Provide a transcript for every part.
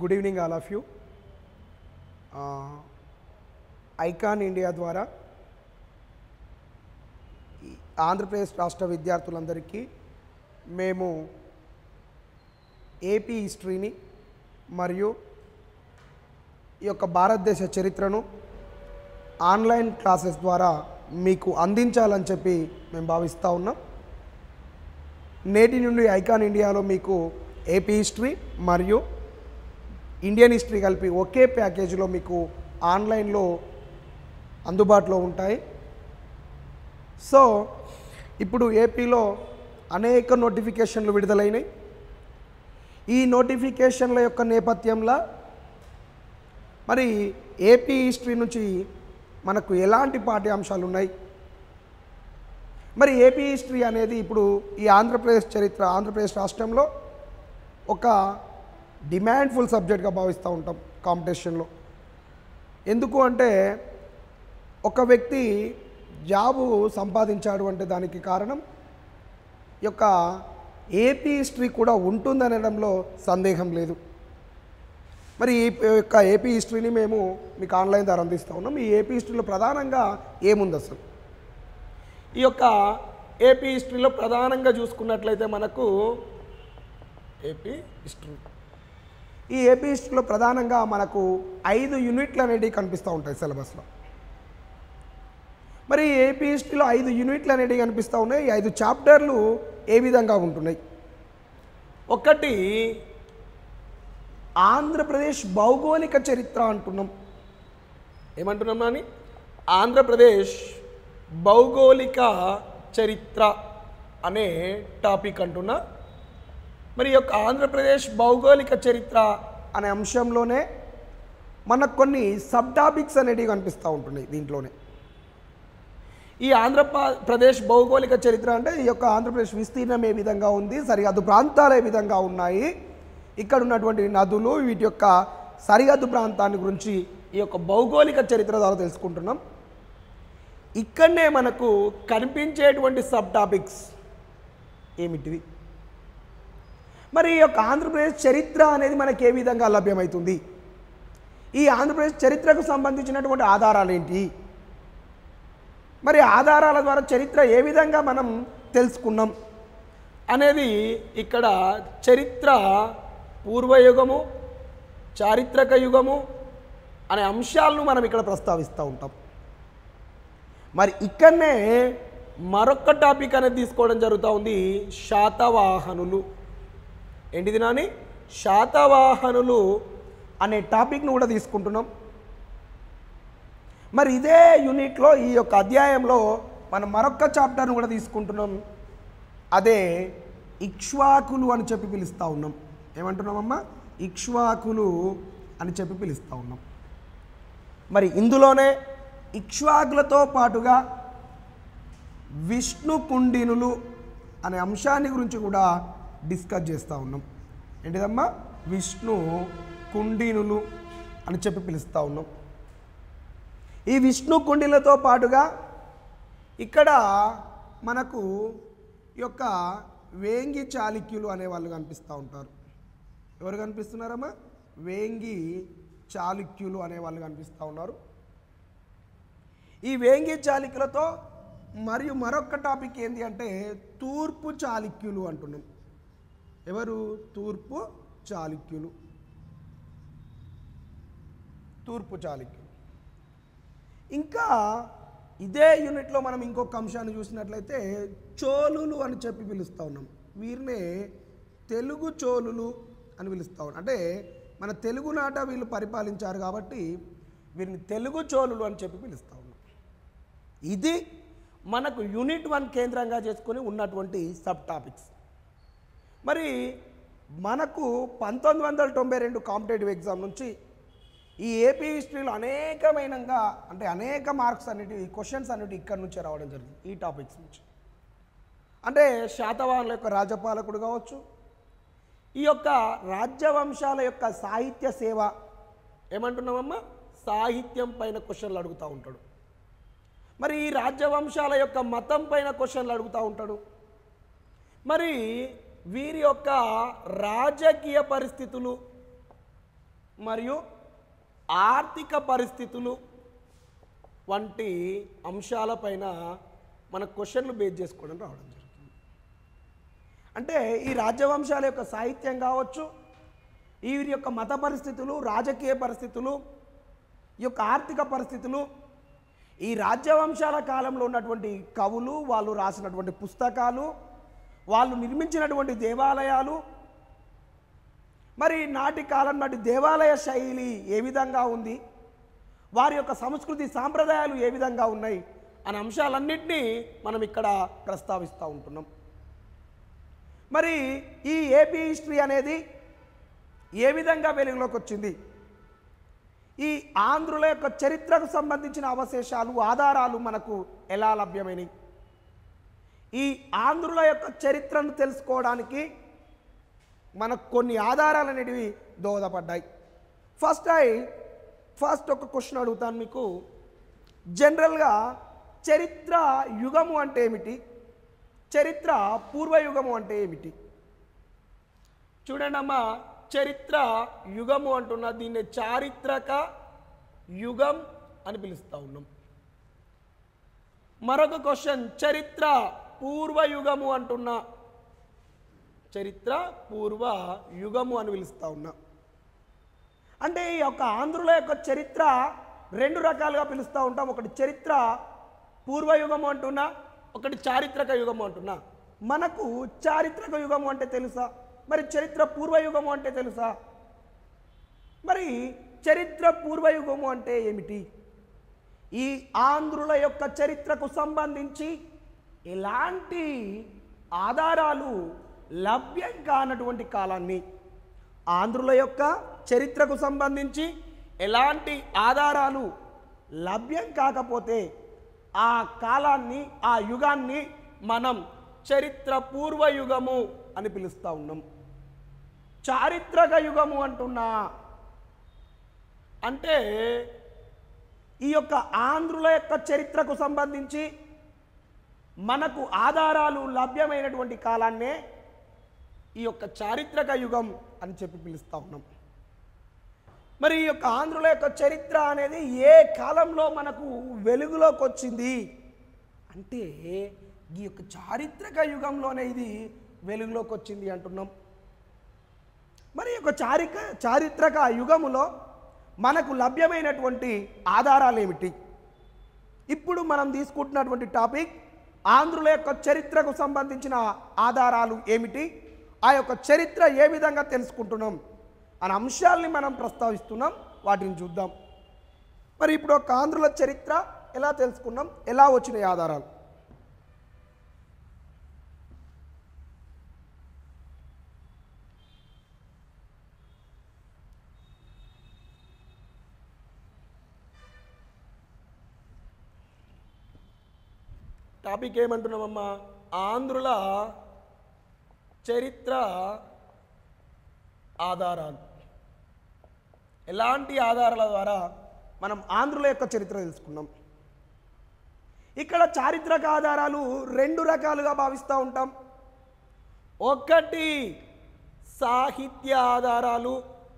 good evening all of you Icon India ద్వారా ఈ ఆంధ్రప్రదేశ్ రాష్ట్ర విద్యార్థులందరికీ మేము ఏపీ హిస్టరీని మరియు ఈ యొక్క భారతదేశ చరిత్రను ఆన్లైన్ క్లాసెస్ ద్వారా మీకు అందించాలని చెప్పి మేము భావిస్తూ ఉన్నాం నేటి నుండి ఐకాన్ ఇండియాలో మీకు ఏపీ హిస్టరీ మరియు ఇండియన్ హిస్టరీ కలిపి ఒకే ప్యాకేజీలో మీకు ఆన్లైన్లో అందుబాటులో ఉంటాయి సో ఇప్పుడు ఏపీలో అనేక నోటిఫికేషన్లు విడుదలైనాయి ఈ నోటిఫికేషన్ల యొక్క నేపథ్యంలో మరి ఏపీ హిస్టరీ నుంచి మనకు ఎలాంటి పాఠ్యాంశాలు ఉన్నాయి మరి ఏపీ హిస్టరీ అనేది ఇప్పుడు ఈ ఆంధ్రప్రదేశ్ చరిత్ర ఆంధ్రప్రదేశ్ రాష్ట్రంలో ఒక డిమాండ్ఫుల్ సబ్జెక్ట్గా భావిస్తూ ఉంటాం కాంపిటీషన్లో ఎందుకు అంటే ఒక వ్యక్తి జాబు సంపాదించాడు అంటే దానికి కారణం ఈ యొక్క ఏపీ హిస్టరీ కూడా ఉంటుందనడంలో సందేహం లేదు మరి ఈ యొక్క ఏపీ హిస్టరీని మేము మీకు ఆన్లైన్ ద్వారా అందిస్తూ ఉన్నాం ఈ ఏపీ హిస్టరీలో ప్రధానంగా ఏముంది అసలు ఈ యొక్క ఏపీ హిస్టరీలో ప్రధానంగా చూసుకున్నట్లయితే మనకు ఏపీ హిస్టరీ ఈ ఏపీ హిస్టరీలో ప్రధానంగా మనకు ఐదు యూనిట్లు అనేటివి కనిపిస్తూ ఉంటాయి సిలబస్లో మరి ఏపీ హిస్టరీలో ఐదు యూనిట్లు అనేటివి కనిపిస్తూ ఉన్నాయి ఈ ఐదు చాప్టర్లు ఏ విధంగా ఉంటున్నాయి ఒకటి ఆంధ్రప్రదేశ్ భౌగోళిక చరిత్ర అంటున్నాం ఏమంటున్నాం నాని ఆంధ్రప్రదేశ్ భౌగోళిక చరిత్ర అనే టాపిక్ అంటున్నా మరి ఈ యొక్క ఆంధ్రప్రదేశ్ భౌగోళిక చరిత్ర అనే అంశంలోనే మనకు కొన్ని సబ్ టాపిక్స్ అనేటివి కనిపిస్తూ ఉంటున్నాయి దీంట్లోనే ఈ ఆంధ్రప్రదేశ్ భౌగోళిక చరిత్ర అంటే ఈ యొక్క ఆంధ్రప్రదేశ్ విస్తీర్ణం ఏ విధంగా ఉంది సరిహద్దు ప్రాంతాలు ఏ విధంగా ఉన్నాయి ఇక్కడ ఉన్నటువంటి నదులు వీటి యొక్క సరిహద్దు ప్రాంతాన్ని గురించి ఈ యొక్క భౌగోళిక చరిత్ర ద్వారా తెలుసుకుంటున్నాం ఇక్కడనే మనకు కనిపించేటువంటి సబ్ టాపిక్స్ ఏమిటివి మరి ఈ యొక్క ఆంధ్రప్రదేశ్ చరిత్ర అనేది మనకి ఏ విధంగా లభ్యమవుతుంది ఈ ఆంధ్రప్రదేశ్ చరిత్రకు సంబంధించినటువంటి ఆధారాలు ఏంటి మరి ఆధారాల ద్వారా చరిత్ర ఏ విధంగా మనం తెలుసుకున్నాం అనేది ఇక్కడ చరిత్ర పూర్వయుగము చారిత్రక యుగము అనే అంశాలను మనం ఇక్కడ ప్రస్తావిస్తూ ఉంటాం మరి ఇక్కడనే మరొక టాపిక్ అనేది తీసుకోవడం జరుగుతూ ఉంది శాతవాహనులు ఏంటిది నాని శాతవాహనులు అనే టాపిక్ను కూడా తీసుకుంటున్నాం మరి ఇదే యూనిట్లో ఈ యొక్క అధ్యాయంలో మనం మరొక చాప్టర్ను కూడా తీసుకుంటున్నాం అదే ఇక్ష్వాకులు అని చెప్పి పిలుస్తూ ఉన్నాం ఏమంటున్నామమ్మా ఇక్ష్వాకులు అని చెప్పి పిలుస్తూ ఉన్నాం మరి ఇందులోనే ఇక్ష్వాకులతో పాటుగా విష్ణు కుండినులు అనే అంశాన్ని గురించి కూడా డిస్కస్ చేస్తూ ఉన్నాం ఏంటిదమ్మా విష్ణు కుండినులు అని చెప్పి పిలుస్తూ ఉన్నాం ఈ విష్ణు కుండిలతో పాటుగా ఇక్కడ మనకు ఈ యొక్క వేంగి చాళుక్యులు అనే వాళ్ళు కనిపిస్తూ ఉంటారు ఎవరు కనిపిస్తున్నారమ్మా వేంగి చాళుక్యులు అనే వాళ్ళు కనిపిస్తూ ఉన్నారు ఈ వేంగి చాళుక్యులతో మరియు మరొక టాపిక్ ఏంటి అంటే తూర్పు చాళుక్యులు అంటున్నాం ఎవరు తూర్పు చాళుక్యులు తూర్పు చాళుక్యులు ఇంకా ఇదే యూనిట్లో మనం ఇంకొక అంశాన్ని చూసినట్లయితే చోళులు అని చెప్పి పిలుస్తూ ఉన్నాం వీరినే తెలుగు చోళులు అని పిలుస్తూ ఉన్నాం అంటే మన తెలుగునాట వీళ్ళు పరిపాలించారు కాబట్టి వీరిని తెలుగు చోళులు అని చెప్పి పిలుస్తూ ఉన్నాం ఇది మనకు యూనిట్ వన్ కేంద్రంగా చేసుకొని ఉన్నటువంటి సబ్ టాపిక్స్ మరి మనకు పంతొమ్మిది వందల తొంభై రెండు కాంపిటేటివ్ ఎగ్జామ్ నుంచి ఈ ఏపీ హిస్టరీలో అనేకమైనగా అంటే అనేక మార్క్స్ అన్నిటి క్వశ్చన్స్ అన్నిటి ఇక్కడ నుంచే రావడం జరిగింది ఈ టాపిక్స్ నుంచి అంటే శాతవాహనుల యొక్క రాజపాలకుడు కావచ్చు ఈ యొక్క రాజ్యవంశాల యొక్క సాహిత్య సేవ ఏమంటున్నామమ్మా సాహిత్యం పైన క్వశ్చన్లు అడుగుతూ ఉంటాడు మరి ఈ రాజ్యవంశాల యొక్క మతం పైన క్వశ్చన్లు అడుగుతూ ఉంటాడు మరి వీరి యొక్క రాజకీయ పరిస్థితులు మరియు ఆర్థిక పరిస్థితులు వంటి అంశాలపైన మన క్వశ్చన్లు బేస్ చేసుకోవడం రావడం జరుగుతుంది అంటే ఈ రాజ్యవంశాల యొక్క సాహిత్యం కావచ్చు వీరి యొక్క మత పరిస్థితులు రాజకీయ పరిస్థితులు ఈ యొక్క ఆర్థిక పరిస్థితులు ఈ రాజ్యవంశాల కాలంలో ఉన్నటువంటి కవులు వాళ్ళు రాసినటువంటి పుస్తకాలు వాళ్ళు నిర్మించినటువంటి దేవాలయాలు మరి నాటి కాలం నాటి దేవాలయ శైలి ఏ విధంగా ఉంది వారి యొక్క సంస్కృతి సాంప్రదాయాలు ఏ విధంగా ఉన్నాయి అనే అంశాలన్నింటినీ మనం ఇక్కడ ప్రస్తావిస్తూ ఉంటున్నాం మరి ఈ ఏపీ హిస్టరీ అనేది ఏ విధంగా వెలుగులోకి వచ్చింది ఈ ఆంధ్రుల యొక్క చరిత్రకు సంబంధించిన అవశేషాలు ఆధారాలు మనకు ఎలా లభ్యమైనవి ఈ ఆంధ్రుల యొక్క చరిత్రను తెలుసుకోవడానికి మనకు కొన్ని ఆధారాలు అనేటివి దోహదపడ్డాయి ఫస్ట్ ఐ ఫస్ట్ ఒక క్వశ్చన్ అడుగుతాను మీకు జనరల్గా చరిత్ర యుగము అంటే ఏమిటి చరిత్ర పూర్వయుగము అంటే ఏమిటి చూడండి అమ్మా చరిత్ర యుగము అంటున్నా దీన్ని చారిత్రక యుగం అని పిలుస్తూ ఉన్నాం మరొక క్వశ్చన్ చరిత్ర పూర్వయుగము అంటున్నా చరిత్ర పూర్వ యుగము అని పిలుస్తూ ఉన్నా అంటే ఈ యొక్క ఆంధ్రుల యొక్క చరిత్ర రెండు రకాలుగా పిలుస్తూ ఉంటాం ఒకటి చరిత్ర పూర్వయుగము అంటున్నా ఒకటి చారిత్రక యుగము అంటున్నా మనకు చారిత్రక యుగము అంటే తెలుసా మరి చరిత్ర పూర్వయుగము అంటే తెలుసా మరి చరిత్ర పూర్వయుగము అంటే ఏమిటి ఈ ఆంధ్రుల యొక్క చరిత్రకు సంబంధించి ఎలాంటి ఆధారాలు లభ్యం కానటువంటి కాలాన్ని ఆంధ్రుల యొక్క చరిత్రకు సంబంధించి ఎలాంటి ఆధారాలు లభ్యం కాకపోతే ఆ కాలాన్ని ఆ యుగాన్ని మనం చరిత్ర పూర్వయుగము అని పిలుస్తూ ఉన్నాం చారిత్రక యుగము అంటున్నా అంటే ఈ యొక్క ఆంధ్రుల యొక్క చరిత్రకు సంబంధించి మనకు ఆధారాలు లభ్యమైనటువంటి కాలాన్నే ఈ యొక్క చారిత్రక యుగం అని చెప్పి పిలుస్తూ ఉన్నాం మరి ఈ యొక్క ఆంధ్రుల యొక్క చరిత్ర అనేది ఏ కాలంలో మనకు వెలుగులోకి వచ్చింది అంటే ఈ యొక్క చారిత్రక యుగంలోనే ఇది వెలుగులోకి వచ్చింది అంటున్నాం మరి ఈ యొక్క చారిక చారిత్రక యుగములో మనకు లభ్యమైనటువంటి ఆధారాలు ఏమిటి ఇప్పుడు మనం తీసుకుంటున్నటువంటి టాపిక్ ఆంధ్రుల యొక్క చరిత్రకు సంబంధించిన ఆధారాలు ఏమిటి ఆ యొక్క చరిత్ర ఏ విధంగా తెలుసుకుంటున్నాం అనే అంశాల్ని మనం ప్రస్తావిస్తున్నాం వాటిని చూద్దాం మరి ఇప్పుడు ఒక ఆంధ్రుల చరిత్ర ఎలా తెలుసుకున్నాం ఎలా వచ్చినాయి ఆధారాలు టాపిక్ ఏమంటున్నామమ్మా ఆంధ్రుల చరిత్ర ఆధారాలు ఎలాంటి ఆధారాల ద్వారా మనం ఆంధ్రుల యొక్క చరిత్ర తెలుసుకున్నాం ఇక్కడ చారిత్రక ఆధారాలు రెండు రకాలుగా భావిస్తూ ఉంటాం ఒకటి సాహిత్య ఆధారాలు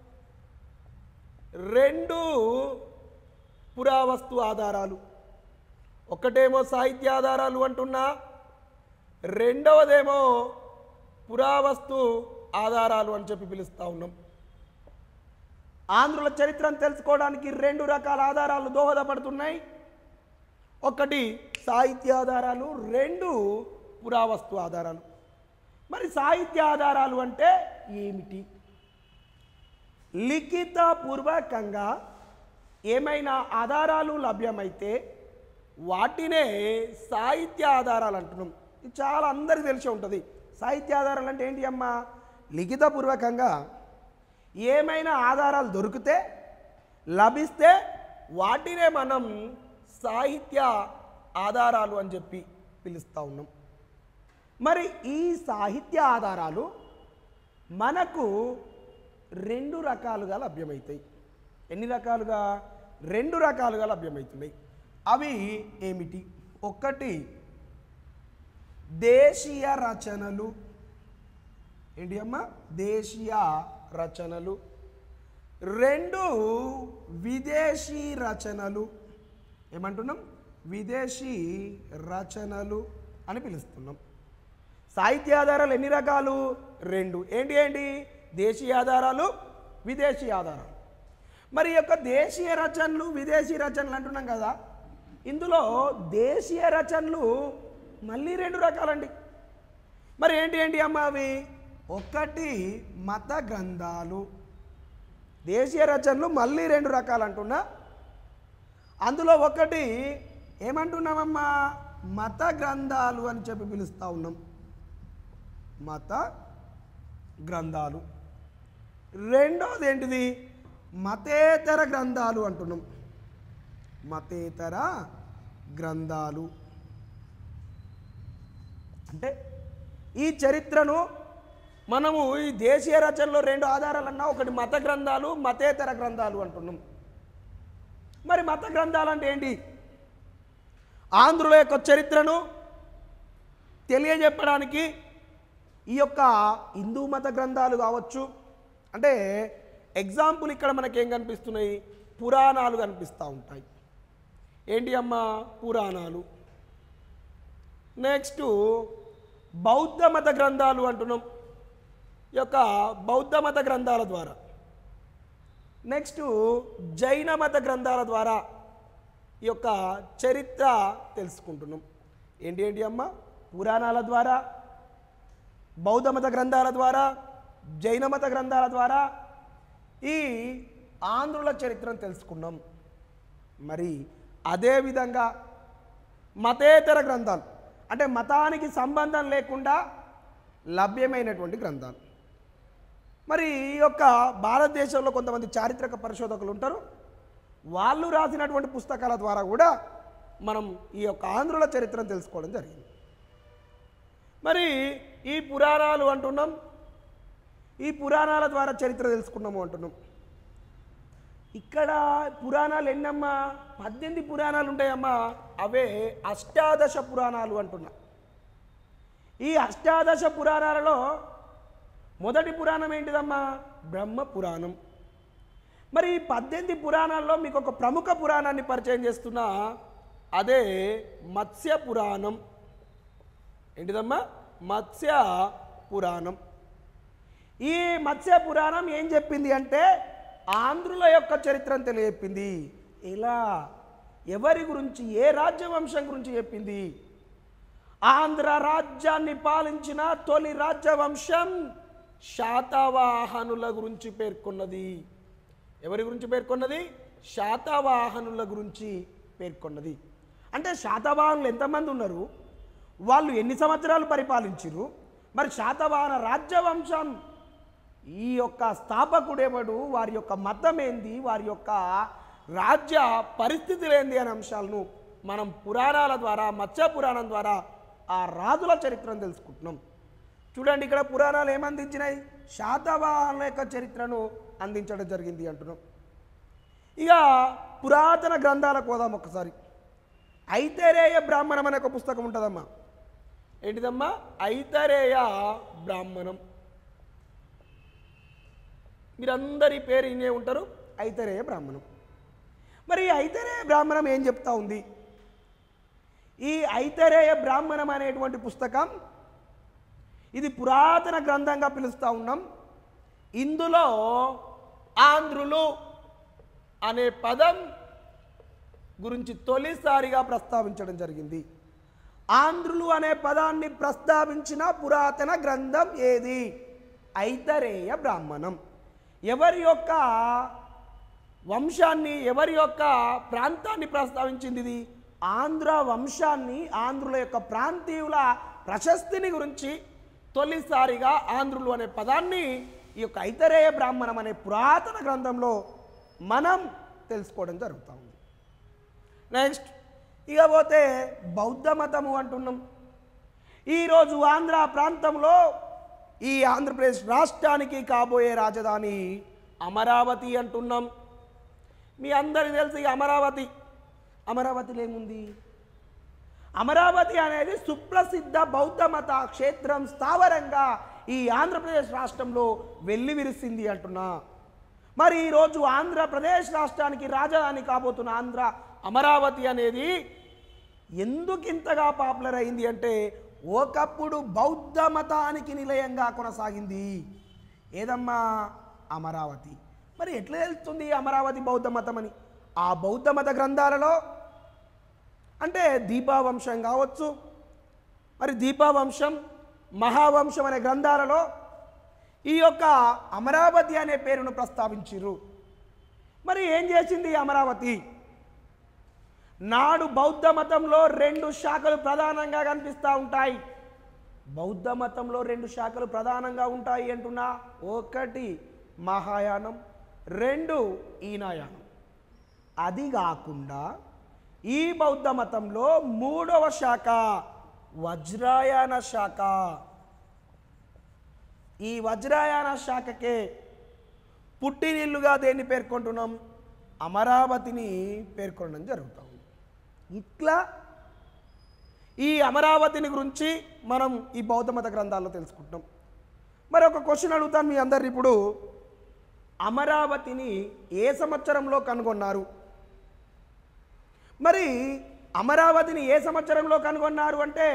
రెండు పురావస్తు ఆధారాలు ఒకటేమో సాహిత్య ఆధారాలు అంటున్నా రెండవదేమో పురావస్తు ఆధారాలు అని చెప్పి పిలుస్తూ ఉన్నాం ఆంధ్రుల చరిత్రను తెలుసుకోవడానికి రెండు రకాల ఆధారాలు దోహదపడుతున్నాయి ఒకటి సాహిత్య ఆధారాలు రెండు పురావస్తు ఆధారాలు మరి సాహిత్య ఆధారాలు అంటే ఏమిటి లిఖిత పూర్వకంగా ఏమైనా ఆధారాలు లభ్యమైతే వాటినే సాహిత్య ఆధారాలు అంటున్నాం ఇది చాలా అందరికీ తెలిసి ఉంటుంది సాహిత్య ఆధారాలు అంటే ఏంటి అమ్మా లిఖితపూర్వకంగా ఏమైనా ఆధారాలు దొరికితే లభిస్తే వాటినే మనం సాహిత్య ఆధారాలు అని చెప్పి పిలుస్తూ ఉన్నాం మరి ఈ సాహిత్య ఆధారాలు మనకు రెండు రకాలుగా లభ్యమవుతాయి ఎన్ని రకాలుగా రెండు రకాలుగా లభ్యమవుతున్నాయి అవి ఏమిటి ఒకటి దేశీయ రచనలు ఏంటి అమ్మా దేశీయ రచనలు రెండు విదేశీ రచనలు ఏమంటున్నాం విదేశీ రచనలు అని పిలుస్తున్నాం సాహిత్య ఆధారాలు ఎన్ని రకాలు రెండు ఏంటి ఏంటి దేశీయ ఆధారాలు విదేశీ ఆధారాలు మరి ఈ యొక్క దేశీయ రచనలు విదేశీ రచనలు అంటున్నాం కదా ఇందులో దేశీయ రచనలు మళ్ళీ రెండు రకాలండి మరి ఏంటి ఏంటి అమ్మ అవి ఒకటి మత గ్రంథాలు దేశీయ రచనలు మళ్ళీ రెండు రకాలు అంటున్నా అందులో ఒకటి ఏమంటున్నామమ్మా మత గ్రంథాలు అని చెప్పి పిలుస్తూ ఉన్నాం మత గ్రంథాలు రెండోది ఏంటిది మతేతర గ్రంథాలు అంటున్నాం మతేతర గ్రంథాలు అంటే ఈ చరిత్రను మనము ఈ దేశీయ రచనలో రెండు ఆధారాలన్నా ఒకటి మత గ్రంథాలు మతేతర గ్రంథాలు అంటున్నాం మరి మత గ్రంథాలు అంటే ఏంటి ఆంధ్రుల యొక్క చరిత్రను తెలియజెప్పడానికి ఈ యొక్క హిందూ మత గ్రంథాలు కావచ్చు అంటే ఎగ్జాంపుల్ ఇక్కడ మనకేం కనిపిస్తున్నాయి పురాణాలు కనిపిస్తూ ఉంటాయి ఏంటి అమ్మా పురాణాలు నెక్స్ట్ బౌద్ధ మత గ్రంథాలు అంటున్నాం ఈ యొక్క బౌద్ధ మత గ్రంథాల ద్వారా నెక్స్ట్ జైన మత గ్రంథాల ద్వారా ఈ యొక్క చరిత్ర తెలుసుకుంటున్నాం ఏంటి ఏంటి అమ్మ పురాణాల ద్వారా బౌద్ధ మత గ్రంథాల ద్వారా జైన మత గ్రంథాల ద్వారా ఈ ఆంధ్రుల చరిత్రను తెలుసుకున్నాం మరి అదేవిధంగా మతేతర గ్రంథాలు అంటే మతానికి సంబంధం లేకుండా లభ్యమైనటువంటి గ్రంథాలు మరి ఈ యొక్క భారతదేశంలో కొంతమంది చారిత్రక పరిశోధకులు ఉంటారు వాళ్ళు రాసినటువంటి పుస్తకాల ద్వారా కూడా మనం ఈ యొక్క ఆంధ్రుల చరిత్రను తెలుసుకోవడం జరిగింది మరి ఈ పురాణాలు అంటున్నాం ఈ పురాణాల ద్వారా చరిత్ర తెలుసుకున్నాము అంటున్నాం ఇక్కడ పురాణాలు ఎన్నమ్మా పద్దెనిమిది పురాణాలు ఉంటాయమ్మా అవే అష్టాదశ పురాణాలు అంటున్నా ఈ అష్టాదశ పురాణాలలో మొదటి పురాణం ఏంటిదమ్మా బ్రహ్మ పురాణం మరి ఈ పద్దెనిమిది పురాణాల్లో మీకు ఒక ప్రముఖ పురాణాన్ని పరిచయం చేస్తున్నా అదే మత్స్య పురాణం ఏంటిదమ్మా మత్స్య పురాణం ఈ మత్స్య పురాణం ఏం చెప్పింది అంటే ఆంధ్రుల యొక్క చరిత్రను తెలియజెప్పింది ఇలా ఎవరి గురించి ఏ రాజ్యవంశం గురించి చెప్పింది ఆంధ్ర రాజ్యాన్ని పాలించిన తొలి రాజ్యవంశం శాతవాహనుల గురించి పేర్కొన్నది ఎవరి గురించి పేర్కొన్నది శాతవాహనుల గురించి పేర్కొన్నది అంటే శాతవాహనులు ఎంతమంది ఉన్నారు వాళ్ళు ఎన్ని సంవత్సరాలు పరిపాలించారు మరి శాతవాహన రాజ్యవంశం ఈ యొక్క స్థాపకుడేవాడు వారి యొక్క మతం ఏంది వారి యొక్క రాజ్య పరిస్థితులు ఏంది అనే అంశాలను మనం పురాణాల ద్వారా మత్స్య పురాణం ద్వారా ఆ రాజుల చరిత్రను తెలుసుకుంటున్నాం చూడండి ఇక్కడ పురాణాలు ఏమందించినాయి శాతవాహనుల యొక్క చరిత్రను అందించడం జరిగింది అంటున్నాం ఇక పురాతన గ్రంథాలకు పోదాం ఒకసారి ఐతరేయ బ్రాహ్మణం అనే ఒక పుస్తకం ఉంటుందమ్మా ఏంటిదమ్మా ఐతరేయ బ్రాహ్మణం మీరందరి ఈ పేరు ఇనే ఉంటారు ఐతరేయ బ్రాహ్మణం మరి ఈ ఐతరేయ బ్రాహ్మణం ఏం చెప్తా ఉంది ఈ ఐతరేయ బ్రాహ్మణం అనేటువంటి పుస్తకం ఇది పురాతన గ్రంథంగా పిలుస్తూ ఉన్నాం ఇందులో ఆంధ్రులు అనే పదం గురించి తొలిసారిగా ప్రస్తావించడం జరిగింది ఆంధ్రులు అనే పదాన్ని ప్రస్తావించిన పురాతన గ్రంథం ఏది ఐతరేయ బ్రాహ్మణం ఎవరి యొక్క వంశాన్ని ఎవరి యొక్క ప్రాంతాన్ని ప్రస్తావించింది ఇది ఆంధ్ర వంశాన్ని ఆంధ్రుల యొక్క ప్రాంతీయుల ప్రశస్తిని గురించి తొలిసారిగా ఆంధ్రులు అనే పదాన్ని ఈ యొక్క ఐతరేయ బ్రాహ్మణం అనే పురాతన గ్రంథంలో మనం తెలుసుకోవడం జరుగుతూ ఉంది నెక్స్ట్ ఇక పోతే బౌద్ధ మతము అంటున్నాం ఈరోజు ఆంధ్ర ప్రాంతంలో ఈ ఆంధ్రప్రదేశ్ రాష్ట్రానికి కాబోయే రాజధాని అమరావతి అంటున్నాం మీ అందరికీ తెలుసు ఈ అమరావతి అమరావతిలో ఏముంది అమరావతి అనేది సుప్రసిద్ధ బౌద్ధ మత క్షేత్రం స్థావరంగా ఈ ఆంధ్రప్రదేశ్ రాష్ట్రంలో వెల్లివిరిసింది అంటున్నా మరి ఈరోజు ఆంధ్రప్రదేశ్ రాష్ట్రానికి రాజధాని కాబోతున్న ఆంధ్ర అమరావతి అనేది ఎందుకు ఇంతగా పాపులర్ అయింది అంటే ఒకప్పుడు బౌద్ధ మతానికి నిలయంగా కొనసాగింది ఏదమ్మా అమరావతి మరి ఎట్లా తెలుస్తుంది అమరావతి బౌద్ధ మతం అని ఆ బౌద్ధ మత గ్రంథాలలో అంటే దీపావంశం కావచ్చు మరి దీపావంశం మహావంశం అనే గ్రంథాలలో ఈ యొక్క అమరావతి అనే పేరును ప్రస్తావించిర్రు మరి ఏం చేసింది ఈ అమరావతి నాడు బౌద్ధ మతంలో రెండు శాఖలు ప్రధానంగా కనిపిస్తూ ఉంటాయి బౌద్ధ మతంలో రెండు శాఖలు ప్రధానంగా ఉంటాయి అంటున్నా ఒకటి మహాయానం రెండు ఈనాయానం అది కాకుండా ఈ బౌద్ధ మతంలో మూడవ శాఖ వజ్రాయాన శాఖ ఈ వజ్రాయాన శాఖకే పుట్టినిల్లుగా దేన్ని పేర్కొంటున్నాం అమరావతిని పేర్కొనడం జరుగుతూ ఉంది ఇట్లా ఈ అమరావతిని గురించి మనం ఈ బౌద్ధ మత గ్రంథాల్లో తెలుసుకుంటాం మరి ఒక క్వశ్చన్ అడుగుతాను మీ అందరు ఇప్పుడు అమరావతిని ఏ సంవత్సరంలో కనుగొన్నారు మరి అమరావతిని ఏ సంవత్సరంలో కనుగొన్నారు అంటే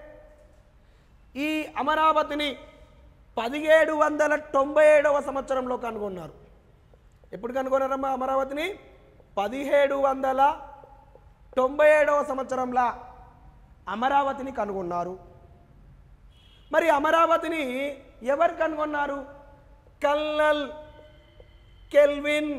ఈ అమరావతిని పదిహేడు వందల తొంభై ఏడవ సంవత్సరంలో కనుగొన్నారు ఎప్పుడు కనుగొన్నారమ్మా అమరావతిని పదిహేడు వందల తొంభై ఏడవ సంవత్సరంలో అమరావతిని కనుగొన్నారు మరి అమరావతిని ఎవరు కనుగొన్నారు కల్నల్ కెల్విన్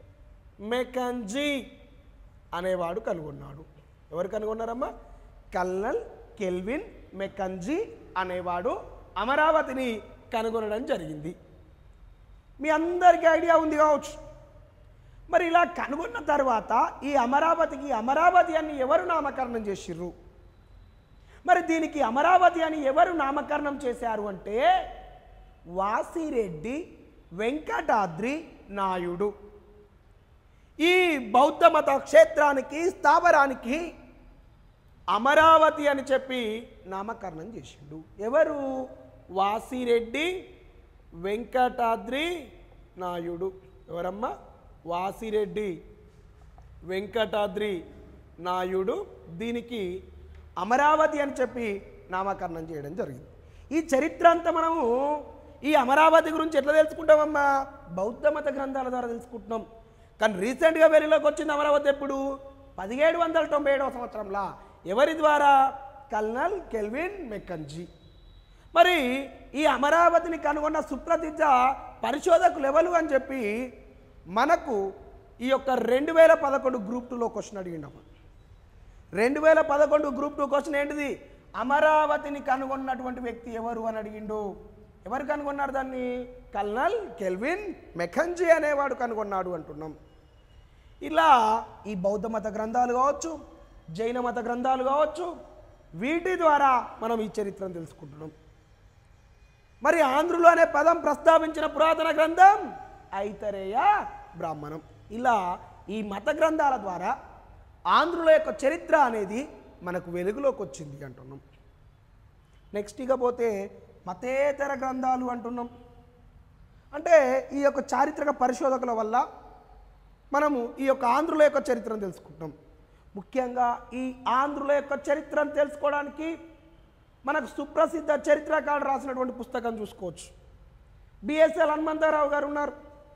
మెకంజీ అనేవాడు కనుగొన్నాడు ఎవరు కనుగొన్నారమ్మా కల్నల్ కెల్విన్ మెకంజీ అనేవాడు అమరావతిని కనుగొనడం జరిగింది మీ అందరికీ ఐడియా ఉంది కావచ్చు మరి ఇలా కనుగొన్న తర్వాత ఈ అమరావతికి అమరావతి అని ఎవరు నామకరణం చేసిర్రు మరి దీనికి అమరావతి అని ఎవరు నామకరణం చేశారు అంటే వాసిరెడ్డి వెంకటాద్రి నాయుడు ఈ బౌద్ధ మత క్షేత్రానికి స్థావరానికి అమరావతి అని చెప్పి నామకరణం చేసిండు ఎవరు వాసిరెడ్డి వెంకటాద్రి నాయుడు ఎవరమ్మా వాసిరెడ్డి వెంకటాద్రి నాయుడు దీనికి అమరావతి అని చెప్పి నామకరణం చేయడం జరిగింది ఈ చరిత్ర అంతా మనము ఈ అమరావతి గురించి ఎట్లా తెలుసుకుంటామమ్మా బౌద్ధ మత గ్రంథాల ద్వారా తెలుసుకుంటున్నాం కానీ రీసెంట్గా వెలుగులోకి వచ్చింది అమరావతి ఎప్పుడు పదిహేడు వందల తొంభై ఏడవ సంవత్సరంలో ఎవరి ద్వారా కల్నల్ కెల్విన్ మెక్కన్జీ మరి ఈ అమరావతిని కనుగొన్న సుప్రసిద్ధ పరిశోధకులు ఎవరు అని చెప్పి మనకు ఈ యొక్క రెండు వేల పదకొండు గ్రూప్ టూలో క్వశ్చన్ అడిగిండమ్మ రెండు వేల పదకొండు గ్రూప్ టూ క్వశ్చన్ ఏంటిది అమరావతిని కనుగొన్నటువంటి వ్యక్తి ఎవరు అని అడిగిండు ఎవరు కనుగొన్నారు దాన్ని కల్నల్ కెల్విన్ మెఖంజీ అనేవాడు కనుగొన్నాడు అంటున్నాం ఇలా ఈ బౌద్ధ మత గ్రంథాలు కావచ్చు జైన మత గ్రంథాలు కావచ్చు వీటి ద్వారా మనం ఈ చరిత్రను తెలుసుకుంటున్నాం మరి ఆంధ్రులు అనే పదం ప్రస్తావించిన పురాతన గ్రంథం ఐతరేయ బ్రాహ్మణం ఇలా ఈ మత గ్రంథాల ద్వారా ఆంధ్రుల యొక్క చరిత్ర అనేది మనకు వెలుగులోకి వచ్చింది అంటున్నాం నెక్స్ట్ ఇక పోతే మతేతర గ్రంథాలు అంటున్నాం అంటే ఈ యొక్క చారిత్రక పరిశోధకుల వల్ల మనము ఈ యొక్క ఆంధ్రుల యొక్క చరిత్రను తెలుసుకుంటాం ముఖ్యంగా ఈ ఆంధ్రుల యొక్క చరిత్రను తెలుసుకోవడానికి మనకు సుప్రసిద్ధ చరిత్రకారుడు రాసినటువంటి పుస్తకం చూసుకోవచ్చు బిఎస్ఎల్ హనుమంతరావు గారు ఉన్నారు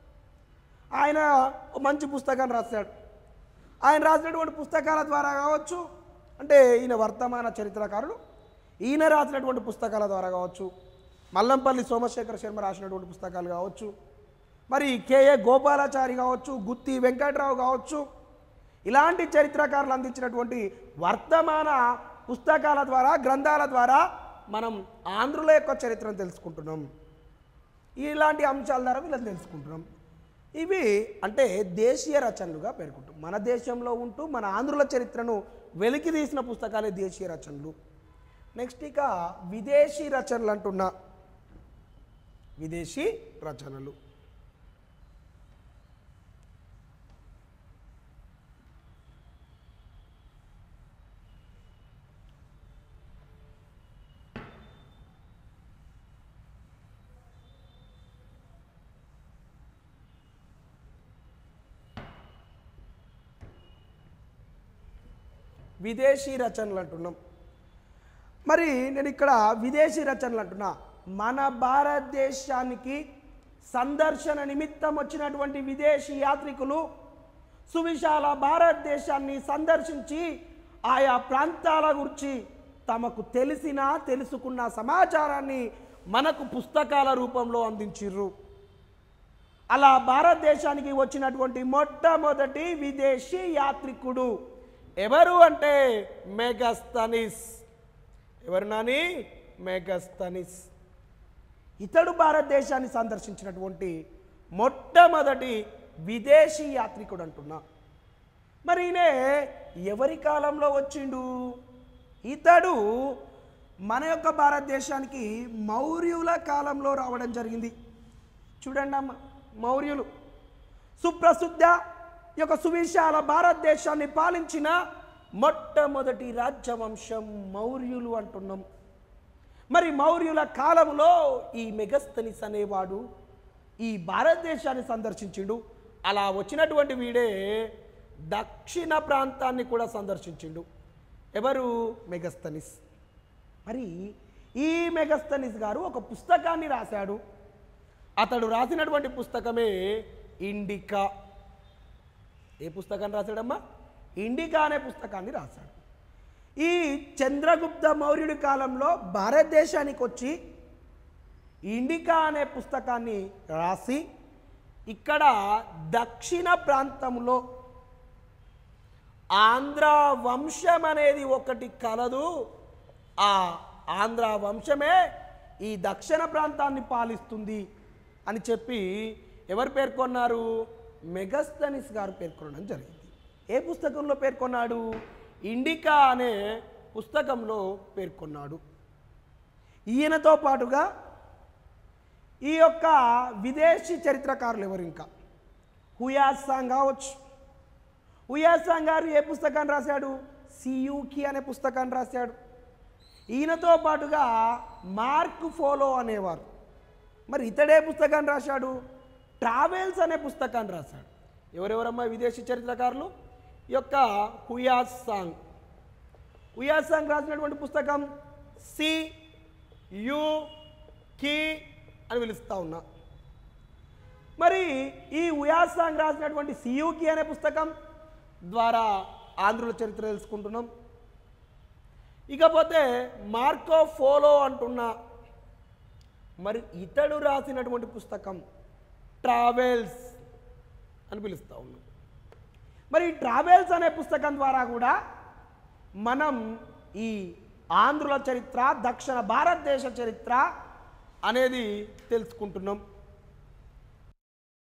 ఆయన ఒక మంచి పుస్తకాన్ని రాశాడు ఆయన రాసినటువంటి పుస్తకాల ద్వారా కావచ్చు అంటే ఈయన వర్తమాన చరిత్రకారుడు ఈయన రాసినటువంటి పుస్తకాల ద్వారా కావచ్చు మల్లంపల్లి సోమశేఖర శర్మ రాసినటువంటి పుస్తకాలు కావచ్చు మరి కేఏ గోపాలాచారి కావచ్చు గుత్తి వెంకట్రావు కావచ్చు ఇలాంటి చరిత్రకారులు అందించినటువంటి వర్తమాన పుస్తకాల ద్వారా గ్రంథాల ద్వారా మనం ఆంధ్రుల యొక్క చరిత్రను తెలుసుకుంటున్నాం ఇలాంటి అంశాల ద్వారా వీళ్ళని తెలుసుకుంటున్నాం ఇవి అంటే దేశీయ రచనలుగా పేర్కొంటాం మన దేశంలో ఉంటూ మన ఆంధ్రుల చరిత్రను వెలికి తీసిన పుస్తకాలే దేశీయ రచనలు నెక్స్ట్ ఇక విదేశీ రచనలు అంటున్నా విదేశీ రచనలు విదేశీ రచనలు అంటున్నాం మరి నేను ఇక్కడ విదేశీ రచనలు అంటున్నా మన భారతదేశానికి సందర్శన నిమిత్తం వచ్చినటువంటి విదేశీ యాత్రికులు సువిశాల భారతదేశాన్ని సందర్శించి ఆయా ప్రాంతాల గురించి తమకు తెలిసిన తెలుసుకున్న సమాచారాన్ని మనకు పుస్తకాల రూపంలో అందించిర్రు అలా భారతదేశానికి వచ్చినటువంటి మొట్టమొదటి విదేశీ యాత్రికుడు ఎవరు అంటే మెగస్తనిస్ ఎవరు నాని మెగస్తనిస్ ఇతడు భారతదేశాన్ని సందర్శించినటువంటి మొట్టమొదటి విదేశీ యాత్రికుడు అంటున్నా మరి ఈయన ఎవరి కాలంలో వచ్చిండు ఇతడు మన యొక్క భారతదేశానికి మౌర్యుల కాలంలో రావడం జరిగింది చూడండి అమ్మ మౌర్యులు సుప్రసిద్ధ ఈ యొక్క సువిశాల భారతదేశాన్ని పాలించిన మొట్టమొదటి రాజ్యవంశం మౌర్యులు అంటున్నాం మరి మౌర్యుల కాలంలో ఈ మెగస్తనిస్ అనేవాడు ఈ భారతదేశాన్ని సందర్శించిండు అలా వచ్చినటువంటి వీడే దక్షిణ ప్రాంతాన్ని కూడా సందర్శించిండు ఎవరు మెగస్తనిస్ మరి ఈ మెగస్తనిస్ గారు ఒక పుస్తకాన్ని రాశాడు అతడు రాసినటువంటి పుస్తకమే ఇండికా ఏ పుస్తకాన్ని రాశాడమ్మా ఇండికా అనే పుస్తకాన్ని రాశాడు ఈ చంద్రగుప్త మౌర్యుడి కాలంలో భారతదేశానికి వచ్చి ఇండికా అనే పుస్తకాన్ని రాసి ఇక్కడ దక్షిణ ప్రాంతంలో ఆంధ్ర వంశం అనేది ఒకటి కలదు ఆ ఆంధ్ర వంశమే ఈ దక్షిణ ప్రాంతాన్ని పాలిస్తుంది అని చెప్పి ఎవరు పేర్కొన్నారు మెగస్తనిస్ గారు పేర్కొనడం జరిగింది ఏ పుస్తకంలో పేర్కొన్నాడు ఇండికా అనే పుస్తకంలో పేర్కొన్నాడు ఈయనతో పాటుగా ఈ యొక్క విదేశీ చరిత్రకారులు ఎవరు ఇంకా హుయాసాంగ్ కావచ్చు హుయాసాంగ్ గారు ఏ పుస్తకాన్ని రాశాడు సియూకి అనే పుస్తకాన్ని రాశాడు ఈయనతో పాటుగా మార్క్ ఫోలో అనేవారు మరి ఇతడే పుస్తకాన్ని రాశాడు ట్రావెల్స్ అనే పుస్తకాన్ని రాశాడు ఎవరెవరమ్మా విదేశీ చరిత్రకారులు ఈ యొక్క హుయాసాంగ్ హుయాసాంగ్ రాసినటువంటి పుస్తకం సి యు కి అని పిలుస్తా ఉన్నా మరి ఈ ఉయాసాంగ్ రాసినటువంటి సియూకి అనే పుస్తకం ద్వారా ఆంధ్రుల చరిత్ర తెలుసుకుంటున్నాం ఇకపోతే మార్కో ఫోలో అంటున్నా మరి ఇతడు రాసినటువంటి పుస్తకం ట్రావెల్స్ అని పిలుస్తూ ఉన్నాం మరి ఈ ట్రావెల్స్ అనే పుస్తకం ద్వారా కూడా మనం ఈ ఆంధ్రుల చరిత్ర దక్షిణ భారతదేశ చరిత్ర అనేది తెలుసుకుంటున్నాం